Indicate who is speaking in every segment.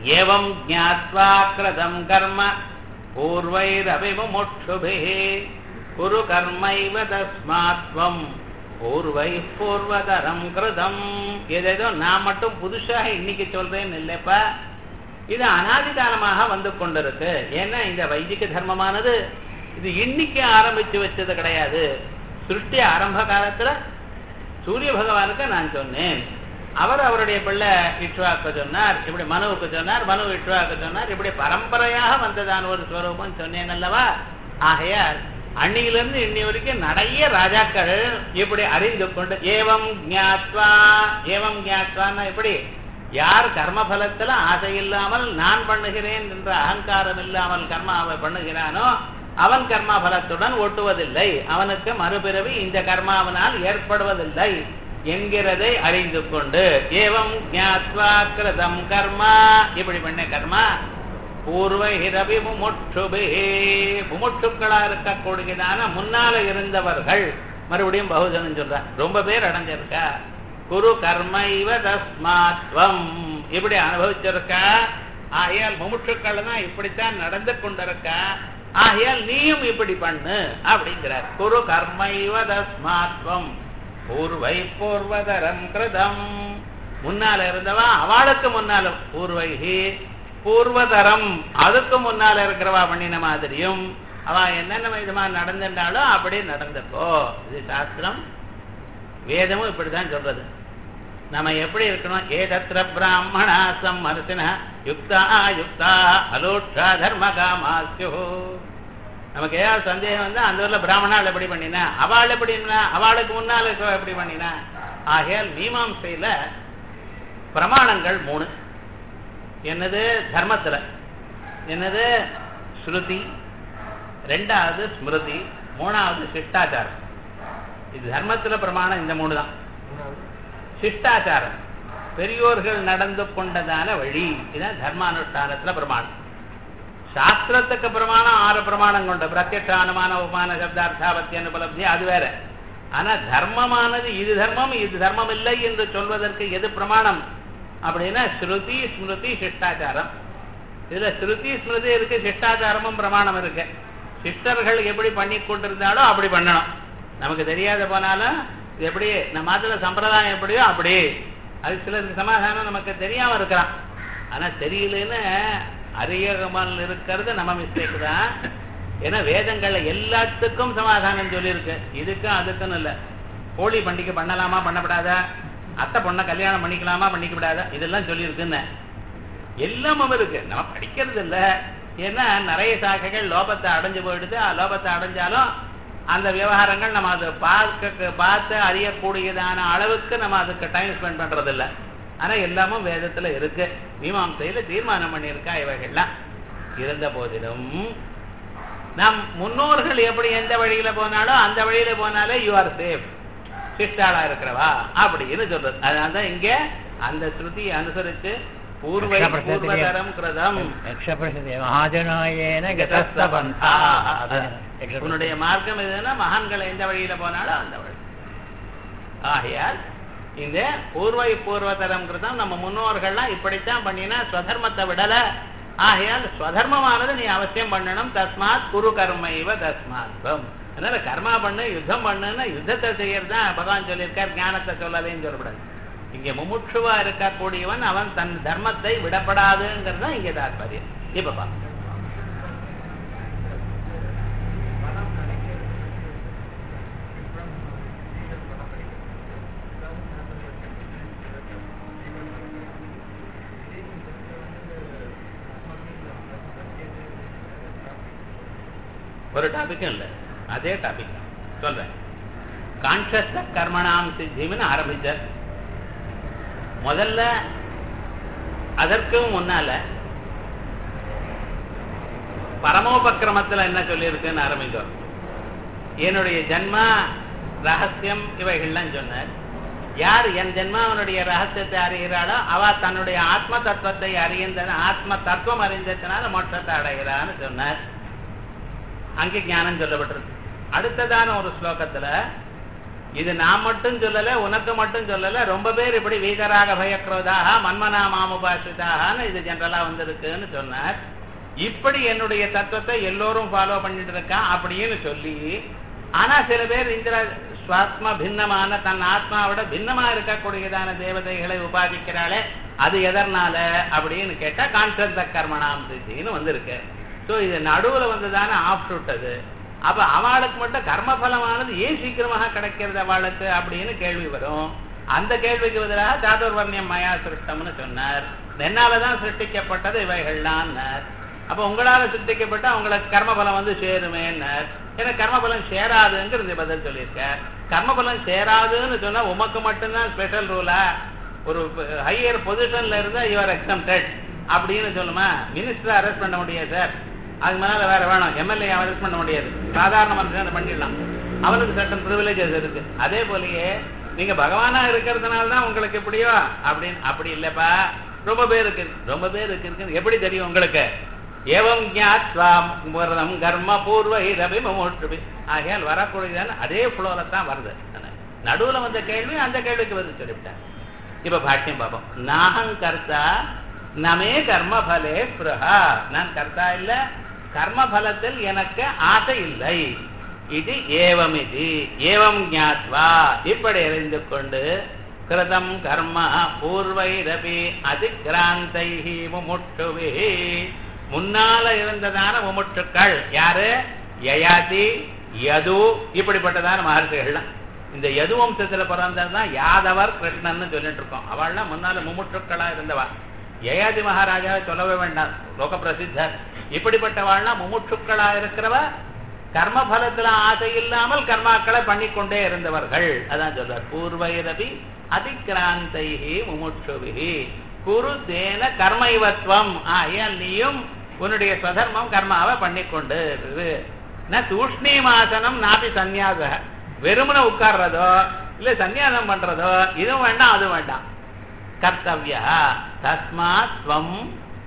Speaker 1: ஏவம் ஜாத்வா கிருதம் கர்ம பூர்வைரவிமுமுட்சுபிः குரு கர்மைவ தஸ்மாத்வம் பூர்வை பூர்வதரம் கிருதம் ஏதேதோ நான் மட்டும் புதுசாக இன்னைக்கு சொல்றேன்னு இல்லைப்பா இது அனாதிகாலமாக வந்து கொண்டிருக்கு ஏன்னா இந்த வைதிக தர்மமானது இது இன்னைக்கு ஆரம்பிச்சு வச்சது கிடையாது சிருஷ்டி ஆரம்ப காலத்துல சூரிய பகவானுக்கு நான் சொன்னேன் அவர் அவருடைய பிள்ளை இட்வாக்கு சொன்னார் இப்படி மனுவுக்கு சொன்னார் மனு இட்வாக்கு சொன்னார் இப்படி பரம்பரையாக வந்ததான ஒரு ஸ்வரூபம் சொன்னேன் அல்லவா ஆகையால் அன்னியிலிருந்து இன்னி வரைக்கும் நிறைய ராஜாக்கள் இப்படி அறிந்து கொண்டு ஏவம் ஞாத்வா ஏவம் ஞாத்வான்னா இப்படி யார் கர்மபலத்துல ஆசை இல்லாமல் நான் பண்ணுகிறேன் என்ற அகங்காரம் இல்லாமல் கர்மாவை பண்ணுகிறானோ அவன் கர்மா பலத்துடன் ஒட்டுவதில்லை அவனுக்கு மறுபிறவி இந்த கர்மாவினால் ஏற்படுவதில்லை என்கிறதை அறிந்து கொண்டு ஏவம் ஞாத்வா கிருதம் கர்மா இப்படி பண்ண கர்மா பூர்வஹிரபி முமுட்சுபே முமுட்சுக்களா இருக்கக்கூடியதான முன்னால இருந்தவர்கள் மறுபடியும் பகுஜனம் சொல்ற ரொம்ப பேர் அடைஞ்சிருக்கா குரு கர்ம இவ தஸ்மாத்வம் இப்படி அனுபவிச்சிருக்கா ஆகையால் முமுட்சுக்கள் தான் இப்படித்தான் நடந்து கொண்டிருக்கா ஆகையால் நீயும் இப்படி பண்ணு அப்படிங்கிறார் குரு கர்ம இவ தஸ்மாத்வம் பூர்வை பூர்வதரம் கிருதம் முன்னால இருந்தவா அவளுக்கு முன்னால பூர்வைகி பூர்வதரம் அதுக்கு முன்னால இருக்கிறவா பண்ணின மாதிரியும் அவ என்னென்ன விதமா நடந்துட்டாலோ அப்படி நடந்துக்கோ இது சாஸ்திரம் வேதமும் இப்படிதான் சொல்றது நம்ம எப்படி இருக்கணும் ஏதத்திர பிராமணா சம்மர்சின யுக்தா யுக்தா அலோட்சா தர்ம காமாஸ்யோ நமக்கு ஏதாவது சந்தேகம் வந்து அந்த ஊர்ல பிராமணால் எப்படி பண்ணினா அவள் எப்படி அவளுக்கு முன்னால் இருக்கிற எப்படி பண்ணினா ஆகையால் மீமாம்சையில பிரமாணங்கள் மூணு என்னது தர்மத்துல என்னது ஸ்ருதி ரெண்டாவது ஸ்மிருதி மூணாவது சிஷ்டாச்சாரம் இது தர்மத்துல பிரமாணம் இந்த மூணு தான் சிஷ்டாச்சாரம் பெரியோர்கள் நடந்து கொண்டதான வழி இதான் தர்மானுஷ்டானத்துல பிரமாணம் சாஸ்திரத்துக்கு பிரமாணம் ஆறு பிரமாணம் கொண்ட பிரத்யட்ச அனுமான உபமான சப்தார்த்தாபத்திய அனுபலப்தி அது வேற ஆனா தர்மமானது இது தர்மம் இது தர்மம் இல்லை என்று சொல்வதற்கு எது பிரமாணம் அப்படின்னா ஸ்ருதி ஸ்மிருதி சிஷ்டாச்சாரம் இதுல ஸ்ருதி ஸ்மிருதி இருக்கு சிஷ்டாச்சாரமும் பிரமாணம் இருக்கு சிஷ்டர்கள் எப்படி பண்ணி கொண்டிருந்தாலோ அப்படி பண்ணணும் நமக்கு தெரியாத போனாலும் இது எப்படி நம்ம மாத்துல சம்பிரதாயம் எப்படியோ அப்படி அது சிலருக்கு சமாதானம் நமக்கு தெரியாம இருக்கலாம் ஆனா தெரியலன்னு அறியாமல் இருக்கிறது நம்ம மிஸ்டேக் தான் ஏன்னா வேதங்கள்ல எல்லாத்துக்கும் சமாதானம் சொல்லியிருக்கு இதுக்கும் அதுக்குன்னு இல்லை கோழி பண்டிகை பண்ணலாமா பண்ணப்படாதா அத்தை பொண்ணை கல்யாணம் பண்ணிக்கலாமா பண்ணிக்கப்படாதா இதெல்லாம் சொல்லியிருக்குன்னு எல்லாமும் இருக்கு நம்ம படிக்கிறது இல்ல ஏன்னா நிறைய சாக்கைகள் லோபத்தை அடைஞ்சு போயிடுது லோபத்தை அடைஞ்சாலும் அந்த விவகாரங்கள் நம்ம அதை பார்க்க பார்த்து அறியக்கூடியதான அளவுக்கு நம்ம அதுக்கு டைம் ஸ்பெண்ட் பண்றது இல்ல ஆனா எல்லாமும் வேதத்துல இருக்கு மீமாம்சையில தீர்மானம் பண்ணியிருக்கா இவைகள்லாம் இருந்த போதிலும் நம் முன்னோர்கள் எப்படி எந்த வழியில போனாலும் அந்த வழியில போனாலே யூ ஆர் சேஃப் சிஷ்டாளா இருக்கிறவா அப்படின்னு சொல்றது அதனாலதான் இங்க அந்த ஸ்ருதி அனுசரிச்சு பூர்வை பூர்வதரம் கிருதம்
Speaker 2: மகாஜனாயேன கதஸ்தபந்தா
Speaker 1: உன்னுடைய மார்க்கம் எதுன்னா மகான்களை எந்த வழியில போனாலும் அந்த வழி ஆகையால் இந்த பூர்வை பூர்வதரம் கிருதம் நம்ம முன்னோர்கள்லாம் இப்படித்தான் பண்ணினா ஸ்வதர்மத்தை விடல ஆகையால் ஸ்வதர்மமானது நீ அவசியம் பண்ணணும் தஸ்மாத் குரு கர்மைவ தஸ்மாத்வம் அதனால கர்மா பண்ணு யுத்தம் பண்ணுன்னா யுத்தத்தை செய்யறது தான் பகவான் சொல்லியிருக்கார் ஞானத்தை சொல்லலைன்னு சொல்லக்கூடாது இங்க முமுட்சுவா இருக்கக்கூடியவன் அவன் தன் தர்மத்தை விடப்படாதுங்கிறது தான் இங்க தாற்பயம் இப்ப பா ஒரு டாபிக்கும் இல்லை அதே டாபிக் சொல்றேன் கான்சியஸ் கர்மணாம் சித்தின்னு ஆரம்பிச்சார் முதல்ல அதற்கும் முன்னால பரமோபக்கிரமத்துல என்ன சொல்லியிருக்குன்னு ஆரம்பிக்கும் என்னுடைய ஜன்மா ரகசியம் இவைகள்லாம் சொன்னார் யார் என் ஜென்மாவனுடைய ரகசியத்தை அறிகிறாளோ அவ தன்னுடைய ஆத்ம தத்துவத்தை அறிந்த ஆத்ம தத்துவம் அறிந்ததுனால மோட்சத்தை அடைகிறான்னு சொன்னார் அங்கே ஞானம் சொல்லப்பட்டிருக்கு அடுத்ததான ஒரு ஸ்லோகத்துல இது நான் மட்டும் சொல்லல உனக்கு மட்டும் சொல்லல ரொம்ப பேர் இப்படி வீகராக பயக்ரோதாக மன்மனா மாமுபாஷிதாகனு இது ஜென்ரலா வந்திருக்குன்னு சொன்னார் இப்படி என்னுடைய தத்துவத்தை எல்லோரும் ஃபாலோ பண்ணிட்டு இருக்கான் அப்படின்னு சொல்லி ஆனா சில பேர் இந்த சுவாத்மா பின்னமான தன் ஆத்மாவோட பின்னமா இருக்கக்கூடியதான தேவதைகளை உபாதிக்கிறாளே அது எதர்னால அப்படின்னு கேட்டா கான்சர்த கர்மணாம் சித்தின்னு வந்திருக்கு ஸோ இது நடுவுல வந்ததான ஆஃப் அது அப்ப அவளுக்கு மட்டும் கர்மபலமானது ஏன் சீக்கிரமாக கிடைக்கிறது அவளுக்கு அப்படின்னு கேள்வி வரும் அந்த கேள்விக்கு பதிலாக சாதுர்வர்ணியம் மயா சிருஷ்டம்னு சொன்னார் என்னாலதான் சிருஷ்டிக்கப்பட்டது இவைகள்லான்னார் அப்ப உங்களால சிருஷ்டிக்கப்பட்ட உங்களுக்கு கர்மபலம் வந்து சேருமேன்னார் எனக்கு கர்மபலம் சேராதுங்கிறது பதில் சொல்லியிருக்கார் கர்மபலம் சேராதுன்னு சொன்னா உமக்கு மட்டும்தான் ஸ்பெஷல் ரூலா ஒரு ஹையர் பொசிஷன்ல இருந்தா யுவர் எக்ஸம்டட் அப்படின்னு சொல்லுமா மினிஸ்டர் அரெஸ்ட் பண்ண முடியாது சார் அதுக்கு மேல வேற வேணும் எம்எல்ஏ அரெஸ்ட் பண்ண முடியாது சாதாரண மனுஷன் பண்ணிடலாம் அவனுக்கு சட்டம் ப்ரிவிலேஜஸ் இருக்கு அதே போலயே நீங்க பகவானா இருக்கிறதுனால தான் உங்களுக்கு எப்படியோ அப்படின்னு அப்படி இல்லப்பா ரொம்ப பேருக்கு ரொம்ப பேருக்கு இருக்கு எப்படி தெரியும் உங்களுக்கு ஏவம் ஞாத்வா முரதம் கர்ம பூர்வ இரபி மமோற்றுபி ஆகையால் வரக்கூடியதான அதே ஃப்ளோல தான் வருது நடுவுல வந்த கேள்வி அந்த கேள்விக்கு வந்து சொல்லிவிட்டேன் இப்ப பாஷ்யம் பார்ப்போம் நாகம் கர்த்தா நமே கர்மபலே ஸ்பிருஹா நான் கர்த்தா இல்ல கர்மபலத்தில் எனக்கு ஆசை இல்லை இது ஏவம் இது ஏவம் ஞாத்வா இப்படி அறிந்து கொண்டு கிருதம் கர்ம பூர்வைரபி அதிகிராந்தை முமுட்டுவி முன்னால இருந்ததான முமுட்டுக்கள் யாரு யயாதி யது இப்படிப்பட்டதான மகர்ஷிகள்லாம் இந்த யது வம்சத்துல பிறந்ததுதான் யாதவர் கிருஷ்ணன் சொல்லிட்டு இருக்கோம் அவள்லாம் முன்னால முமுற்றுக்களா இருந்தவா யயாதி மகாராஜாவை சொல்லவே வேண்டாம் லோக பிரசித்தர் இப்படிப்பட்டவாள்னா முமுட்சுக்களா இருக்கிறவ கர்ம பலத்துல ஆசை இல்லாமல் கர்மாக்களை பண்ணிக்கொண்டே இருந்தவர்கள் அதான் சொல்றார் பூர்வைரபி அதிகிராந்தைஹி முமுட்சுவிஹி குரு தேன கர்மைவத்வம் ஆயால் நீயும் உன்னுடைய ஸ்வதர்மம் கர்மாவை பண்ணிக்கொண்டு ந தூஷ்ணீமாசனம் நாபி சந்நியாக வெறுமனை உட்கார்றதோ இல்ல சந்நியாசம் பண்றதோ இதுவும் வேண்டாம் அதுவும் வேண்டாம் கர்த்தவிய தஸ்மாத் துவம்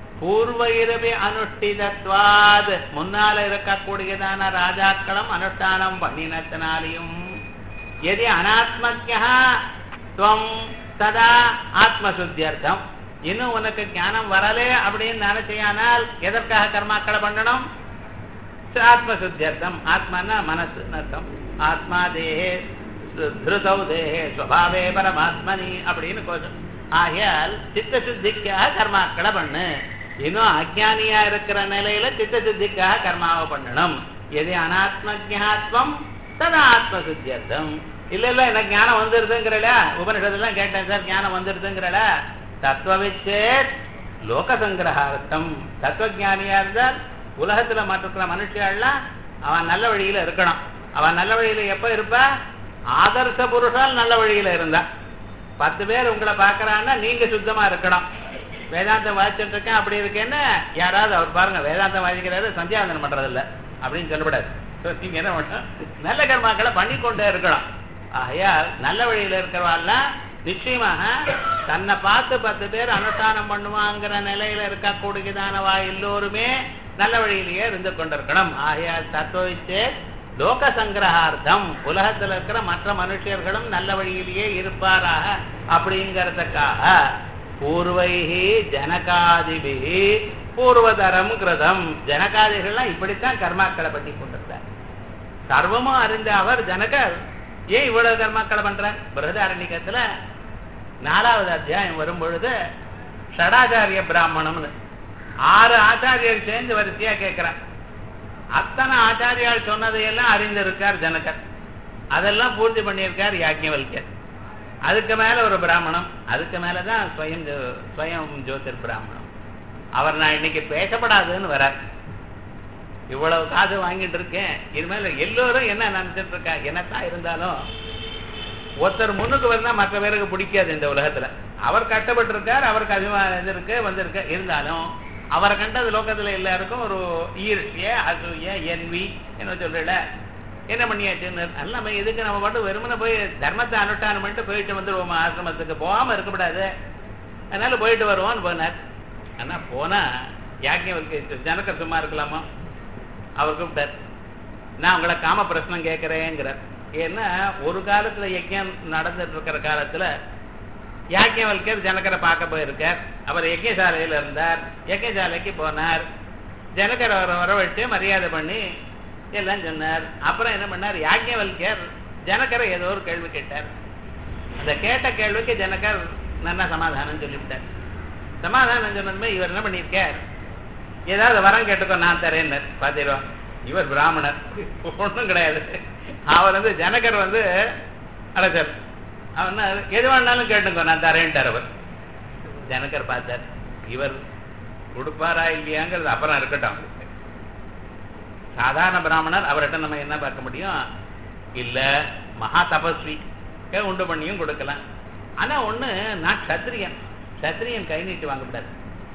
Speaker 1: பூர்வைரபி அனுஷ்டிதத்வாத் முன்னால இருக்கக்கூடியதான ராஜாக்களும் அனுஷ்டானம் பண்ணினத்தினாலையும் எதி அனாத்மக்கியா துவம் ததா ஆத்மசுத்தியர்த்தம் இன்னும் உனக்கு ஞானம் வரலே அப்படின்னு நினைச்சையானால் எதற்காக கர்மாக்களை பண்ணணும் ஆத்மசுத்தியர்த்தம் ஆத்மன்னா மனசு அர்த்தம் ஆத்மா தேகே திருதௌ தேகே ஸ்வபாவே பரமாத்மனி அப்படின்னு கோஷம் ஆகையால் சித்த சுத்திக்காக கர்மாக்களை பண்ணு இன்னும் அஜானியா இருக்கிற நிலையில சித்த சுத்திக்காக கர்மாவை பண்ணணும் எது அனாத்மஜாத்வம் ததா ஆத்ம சுத்தியர்த்தம் இல்ல இல்ல எனக்கு ஞானம் வந்துருதுங்கிறல உபனிஷத்துலாம் கேட்டேன் சார் ஞானம் வந்துருதுங்கிறல தத்துவவிச்சே லோக சங்கிரகார்த்தம் தத்துவஜானியா இருந்தால் உலகத்துல மற்ற மனுஷியெல்லாம் அவன் நல்ல வழியில இருக்கணும் அவன் நல்ல வழியில எப்ப இருப்பா ஆதர்ச புருஷால் நல்ல வழியில இருந்தா பத்து பேர் உங்களை பாக்குறான்னா நீங்க சுத்தமா இருக்கணும் வேதாந்தம் வாசிச்சுட்டு இருக்கேன் அப்படி இருக்கேன்னு யாராவது அவர் பாருங்க வேதாந்தம் வாசிக்கிறாரு சந்தியாவந்தனம் பண்றது இல்ல அப்படின்னு சொல்லக்கூடாது நீங்க என்ன பண்ணணும் நல்ல கர்மாக்களை பண்ணிக்கொண்டே இருக்கணும் ஆகையால் நல்ல வழியில இருக்கிறவாள்லாம் நிச்சயமாக தன்னை பார்த்து பத்து பேர் அனுஷ்டானம் பண்ணுவாங்கிற நிலையில இருக்கக்கூடியதானவா எல்லோருமே நல்ல வழியிலேயே இருந்து கொண்டிருக்கணும் ஆகையால் தத்துவச்சே லோக சங்கிரகார்த்தம் உலகத்தில் இருக்கிற மற்ற மனுஷர்களும் நல்ல வழியிலேயே இருப்பாராக அப்படிங்கிறதுக்காக பூர்வைகி ஜனகாதிபிகி பூர்வதரம் கிருதம் ஜனகாதிகள்லாம் இப்படித்தான் கர்மாக்களை பண்ணி கொண்டிருந்தார் சர்வமும் அறிந்த அவர் ஜனகர் ஏன் இவ்வளவு கர்மாக்களை பண்றார் பிரதாரண்யத்துல நாலாவது அத்தியாயம் வரும் பொழுது ஷடாச்சாரிய பிராமணம்னு ஆறு ஆச்சாரியர் சேர்ந்து வரிசையா கேட்கிறார் அத்தனை ஆச்சாரியால் சொன்னதையெல்லாம் அறிந்திருக்கார் ஜனகர் அதெல்லாம் பூர்த்தி பண்ணியிருக்கார் யாக்கியவல்யர் அதுக்கு மேல ஒரு பிராமணம் அதுக்கு மேலதான் ஸ்வயம் ஸ்வயம் ஜோதிர் பிராமணம் அவர் நான் இன்னைக்கு பேசப்படாதுன்னு வரார் இவ்வளவு காசு வாங்கிட்டு இருக்கேன் இனிமேல எல்லோரும் என்ன நினைச்சிட்டு இருக்கா என்னத்தான் இருந்தாலும் ஒருத்தர் முன்னுக்கு வந்தா மற்ற பேருக்கு பிடிக்காது இந்த உலகத்துல அவர் கட்டப்பட்டு இருக்கார் அவருக்கு அபிமானம் இது இருக்கு வந்திருக்கு இருந்தாலும் அவரை கண்டது லோகத்துல எல்லாருக்கும் ஒரு ஈர்ஷ்ய அசூய என்வி என்ன சொல்றல என்ன பண்ணியாச்சுன்னு நம்ம எதுக்கு நம்ம மட்டும் வெறுமனை போய் தர்மத்தை அனுஷ்டானம் பண்ணிட்டு போயிட்டு வந்துருவோம் ஆசிரமத்துக்கு போகாம இருக்கக்கூடாது அதனால போயிட்டு வருவோம்னு போனார் ஆனா போனா யாக்கியவருக்கு ஜனக்கர் சும்மா இருக்கலாமா அவர் கூப்பிட்டார் நான் உங்களை காம பிரச்சனை கேட்கிறேங்கிறார் ஏன்னா ஒரு காலத்துல யஜ்யம் நடந்துட்டு இருக்கிற காலத்துல யாக்கியவல்கர் ஜனகரை பார்க்க போயிருக்கார் அவர் யஜ்யசாலையில இருந்தார் யஜ்யசாலைக்கு போனார் ஜனகர் அவரை வரவழைச்சு மரியாதை பண்ணி எல்லாம் சொன்னார் அப்புறம் என்ன பண்ணார் யாக்கியவல்கர் ஜனகரை ஏதோ ஒரு கேள்வி கேட்டார் அந்த கேட்ட கேள்விக்கு ஜனகர் நல்லா சமாதானம் சொல்லிவிட்டார் சமாதானம் சொன்னதுமே இவர் என்ன பண்ணியிருக்கார் ஏதாவது வரம் கேட்டுக்கோ நான் தரேன்னார் பாத்தீரோ இவர் பிராமணர் ஒன்றும் கிடையாது அவர் வந்து ஜனகர் வந்து அழைச்சார் அவன் எது வேணாலும் கேட்டுக்கோ நான் தரேன்ட்டார் அவர் ஜனகர் பார்த்தார் இவர் கொடுப்பாரா இல்லையாங்கிறது அப்புறம் இருக்கட்டும் சாதாரண பிராமணர் அவர்கிட்ட நம்ம என்ன பார்க்க முடியும் இல்ல மகா தபஸ்வி உண்டு பண்ணியும் கொடுக்கலாம் ஆனா ஒண்ணு நான் சத்திரியன் சத்திரியன் கை நீட்டு வாங்கக்கூடாது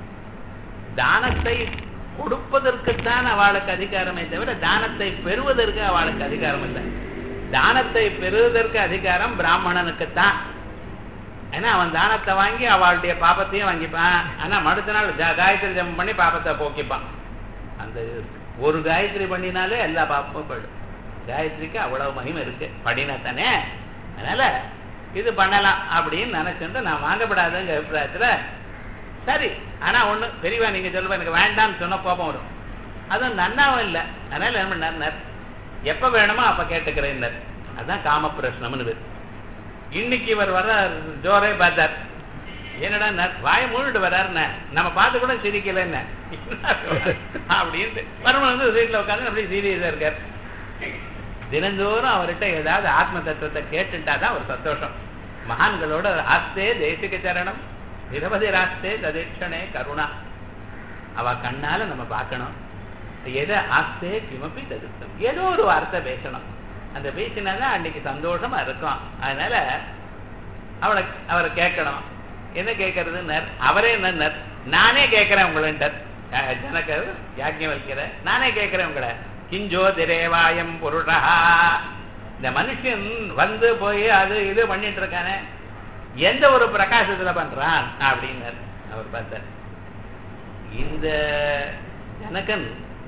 Speaker 1: தானத்தை கொடுப்பதற்குத்தான் அவளுக்கு அதிகாரமே தவிர தானத்தை பெறுவதற்கு அவளுக்கு அதிகாரம் இல்லை தானத்தை பெறுவதற்கு அதிகாரம் பிராமணனுக்குத்தான் ஏன்னா அவன் தானத்தை வாங்கி அவளுடைய பாப்பத்தையும் வாங்கிப்பான் ஆனா மடுத்த நாள் காயத்ரி ஜபம் பண்ணி பாப்பத்தை போக்கிப்பான் அந்த ஒரு காயத்ரி பண்ணினாலே எல்லா பாப்பமும் போயிடும் காயத்ரிக்கு அவ்வளவு மகிமை இருக்கு படினா தானே அதனால இது பண்ணலாம் அப்படின்னு நினைச்சுட்டு நான் வாங்கப்படாதுங்க அபிப்பிராயத்துல சரி ஆனா ஒண்ணு பெரியவா நீங்க சொல்லுவா எனக்கு வேண்டாம்னு சொன்ன கோபம் வரும் அதுவும் நன்னாவும் இல்லை அதனால என்ன பண்ணார் எப்ப வேணுமோ அப்ப கேட்டுக்கிறேன் அதான் காம பிரശ്னம்னு பேர் இன்னைக்கு இவர் வர ஜோரே பார்த்தார் என்னடா வாய மூழ்கிட்டு வர்றாருன்னு நம்ம பார்த்து கூட சிரிக்கல என்ன அப்படின்ட்டு மறுமணம் வந்து வீட்டில் உட்காந்து அப்படி சீரியஸா இருக்கார் தினந்தோறும் அவர்கிட்ட ஏதாவது ஆத்ம தத்துவத்தை கேட்டுட்டாதான் ஒரு சந்தோஷம் மகான்களோட ஆஸ்தே தேசிக சரணம் நிரவதி ராஸ்தே ததீட்சணே கருணா அவ கண்ணால நம்ம பார்க்கணும் எதை ஆஸ்தே கிமப்பி ததிர்த்தம் ஏதோ ஒரு வார்த்தை பேசணும் அந்த பேசினாதான் அன்னைக்கு சந்தோஷமா இருக்கும் அதனால அவளை அவரை கேட்கணும் என்ன கேட்கறதுன்னு அவரே என்ன நானே கேட்கிறேன் உங்கள்ன்றார் ஜனகர் யாக்கியம் வைக்கிற நானே கேட்கிறேன் உங்களை கிஞ்சோ திரேவாயம் பொருடா இந்த மனுஷன் வந்து போய் அது இது பண்ணிட்டு இருக்கானே எந்த ஒரு பிரகாசத்துல பண்றான் அப்படின்னார் அவர் பார்த்தார் இந்த ஜனகன்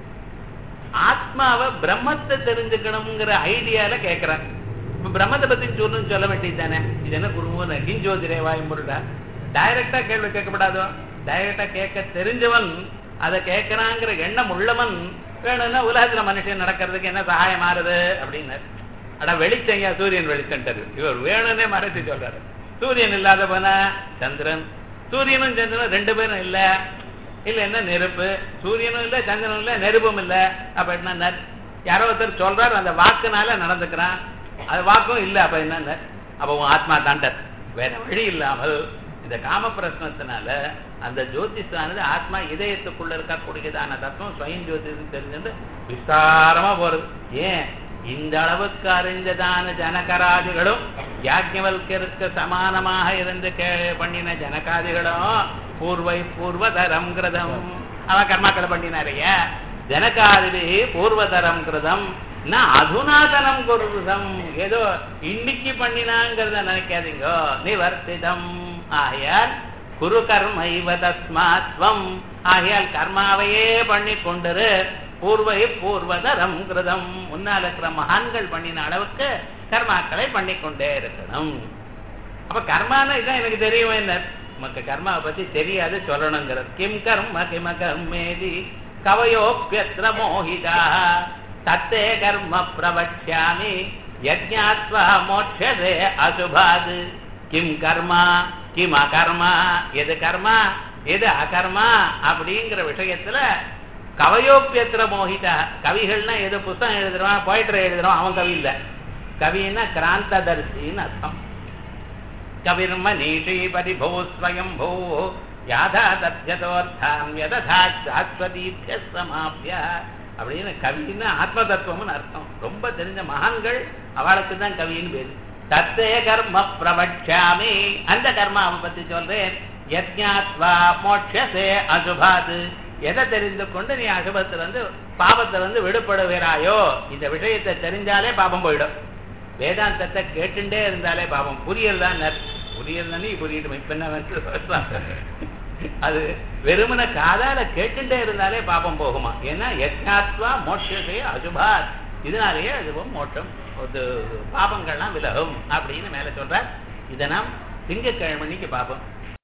Speaker 1: ஆத்மாவை பிரம்மத்தை தெரிஞ்சுக்கணுங்கிற ஐடியால கேட்கிறான் இப்ப பிரம்மத்தை பத்தி சொல்லணும்னு சொல்ல வேண்டியது தானே இது என்ன குருவோன்னு கிஞ்சோதிரே வாயும் பொருடா டைரக்டா கேள்வி கேட்கப்படாதோ டைரக்டா கேட்க தெரிஞ்சவன் அதை கேட்கறாங்கிற எண்ணம் உள்ளவன் வேணும்னா உலகத்துல மனுஷன் நடக்கிறதுக்கு என்ன சகாயம் ஆறுது அப்படின்னாரு அட வெளிச்சங்க சூரியன் வெளிச்சன்ட்டாரு இவர் வேணும்னே மறைச்சு சொல்றாரு சூரியன் இல்லாத போன சந்திரன் சூரியனும் சந்திரனும் ரெண்டு பேரும் இல்ல இல்ல என்ன நெருப்பு சூரியனும் இல்ல சந்திரனும் இல்ல நெருப்பும் இல்ல அப்ப என்ன யாரோ ஒருத்தர் சொல்றாரு அந்த வாக்குனால நடந்துக்கிறான் அது வாக்கும் இல்ல அப்ப என்ன அப்ப உன் ஆத்மா தாண்டர் வேற வழி இல்லாமல் இந்த காம பிரச்சனத்தினால அந்த ஜோதிஷானது ஆத்மா இதயத்துக்குள்ள இருக்கக்கூடியதான தத்துவம் ஸ்வயம் ஜோதிஷம் தெரிஞ்சுட்டு விஸ்தாரமா போறது ஏன் இந்த அளவுக்கு அறிஞ்சதான ஜனகராதிகளும் யாஜ்ஞவல்கருக்கு சமானமாக இருந்து கே பண்ணின ஜனகாதிகளும் பூர்வை பூர்வதரம் கிருதம் அவன் கர்மாக்களை பண்ணினாரைய ஜனகாதிபி பூர்வதரம் கிருதம் நான் அதுநாதனம் குருதம் ஏதோ இன்னைக்கு பண்ணினாங்கிறத நினைக்காதீங்க நிவர்த்திதம் ஆகையால் குரு கர்மைவ தஸ்மாத்வம் ஆகையால் கர்மாவையே பண்ணி கொண்டிரு பூர்வை பூர்வதரம் கிருதம் முன்னால் இருக்கிற மகான்கள் பண்ணின அளவுக்கு கர்மாக்களை பண்ணிக்கொண்டே இருக்கணும் அப்ப கர்மான இதான் எனக்கு தெரியும் என்ன உமக்கு கர்மாவை பத்தி தெரியாது சொல்லணுங்கிறது கிம் கர்ம கிம கர்மேதி கவயோப்பியத்ர மோகிதா தத்தே கர்ம பிரவட்சாமி யஜ்ஞாத்வா மோட்சதே அசுபாது கிம் கர்மா கிம் அகர்மா எது கர்மா எது அகர்மா அப்படிங்கிற விஷயத்துல கவயோப்பியத்திர மோகிதா கவிகள்னா ஏதோ புஸ்தகம் எழுதுறவன் போயிட்டரை எழுதுறோம் அவன் கவி இல்ல கவின்னா கிராந்ததர்சின்னு அர்த்தம் கவிர்ம நீஷி பரிபோ ஸ்வயம் போ யாதா தத்யதோர்த்தாம் யததா சாஸ்வதீபிய சமாபிய அப்படின்னு கவின்னா ஆத்ம தத்துவம்னு அர்த்தம் ரொம்ப தெரிஞ்ச மகான்கள் அவளுக்கு தான் கவின்னு பேரு தத்தே கர்ம பிரபட்சாமி அந்த கர்மாவை பத்தி சொல்றேன் யஜ்ஞாத்வா மோட்சசே அசுபாது எதை தெரிந்து கொண்டு நீ அசுபத்திலிருந்து பாபத்திலிருந்து விடுபடுகிறாயோ இந்த விஷயத்தை தெரிஞ்சாலே பாபம் போயிடும் வேதாந்தத்தை கேட்டுட்டே இருந்தாலே பாபம் புரியல் தான் புரியல் தானே புரியட்டும் இப்ப என்ன அது வெறுமன காதால கேட்டுட்டே இருந்தாலே பாபம் போகுமா ஏன்னா யஜ்ஞாத்வா மோட்சசே அசுபாத் இதனாலேயே அதுவும் மோட்சம் இது பாபங்கள்லாம் விலகும் அப்படின்னு மேல சொல்றார் இதை நாம் திங்கக்கிழமைக்கு பார்ப்போம்